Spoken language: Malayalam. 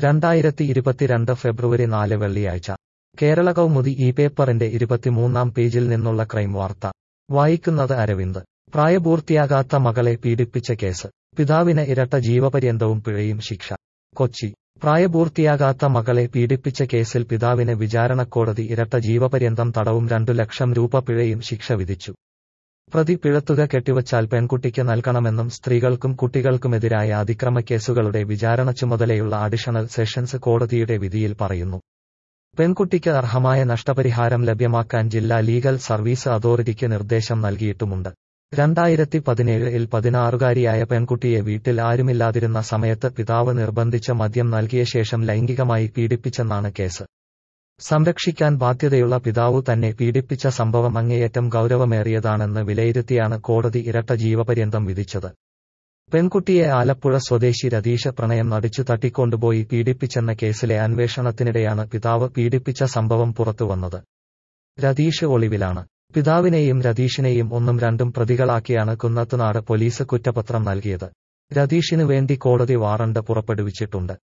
രണ്ടായിരത്തി ഇരുപത്തിരണ്ട് ഫെബ്രുവരി നാല് വെള്ളിയാഴ്ച കേരള കൗമുദി ഈ പേപ്പറിന്റെ ഇരുപത്തിമൂന്നാം പേജിൽ നിന്നുള്ള ക്രൈം വാർത്ത വായിക്കുന്നത് അരവിന്ദ് പ്രായപൂർത്തിയാകാത്ത മകളെ പീഡിപ്പിച്ച കേസ് പിതാവിന് ഇരട്ട ജീവപര്യന്തവും പിഴയും ശിക്ഷ കൊച്ചി പ്രായപൂർത്തിയാകാത്ത മകളെ പീഡിപ്പിച്ച കേസിൽ പിതാവിന് വിചാരണക്കോടതി ഇരട്ട ജീവപര്യന്തം തടവും രണ്ടു ലക്ഷം രൂപ പിഴയും ശിക്ഷ വിധിച്ചു പ്രതി പിഴത്തുക കെട്ടിവച്ചാൽ പെൺകുട്ടിക്ക് നൽകണമെന്നും സ്ത്രീകൾക്കും കുട്ടികൾക്കുമെതിരായ അതിക്രമക്കേസുകളുടെ വിചാരണ ചുമതലയുള്ള അഡീഷണൽ സെഷൻസ് കോടതിയുടെ വിധിയിൽ പറയുന്നു പെൺകുട്ടിക്ക് അർഹമായ നഷ്ടപരിഹാരം ലഭ്യമാക്കാൻ ജില്ലാ ലീഗൽ സർവീസ് അതോറിറ്റിക്ക് നിർദ്ദേശം നൽകിയിട്ടുമുണ്ട് രണ്ടായിരത്തി പതിനേഴിൽ പതിനാറുകാരിയായ പെൺകുട്ടിയെ വീട്ടിൽ ആരുമില്ലാതിരുന്ന സമയത്ത് പിതാവ് നിർബന്ധിച്ച മദ്യം നൽകിയ ശേഷം ലൈംഗികമായി പീഡിപ്പിച്ചെന്നാണ് കേസ് സംരക്ഷിക്കാൻ ബാധ്യതയുള്ള പിതാവു തന്നെ പീഡിപ്പിച്ച സംഭവം അങ്ങേയറ്റം ഗൗരവമേറിയതാണെന്ന് വിലയിരുത്തിയാണ് കോടതി ഇരട്ട ജീവപര്യന്തം വിധിച്ചത് പെൺകുട്ടിയെ ആലപ്പുഴ സ്വദേശി രതീഷ് പ്രണയം നടിച്ചു തട്ടിക്കൊണ്ടുപോയി പീഡിപ്പിച്ചെന്ന കേസിലെ അന്വേഷണത്തിനിടെയാണ് പിതാവ് പീഡിപ്പിച്ച സംഭവം പുറത്തുവന്നത് രതീഷ് ഒളിവിലാണ് പിതാവിനെയും രതീഷിനെയും ഒന്നും രണ്ടും പ്രതികളാക്കിയാണ് കുന്നത്തുനാട് പോലീസ് കുറ്റപത്രം നൽകിയത് രതീഷിനു വേണ്ടി കോടതി വാറണ്ട് പുറപ്പെടുവിച്ചിട്ടുണ്ട്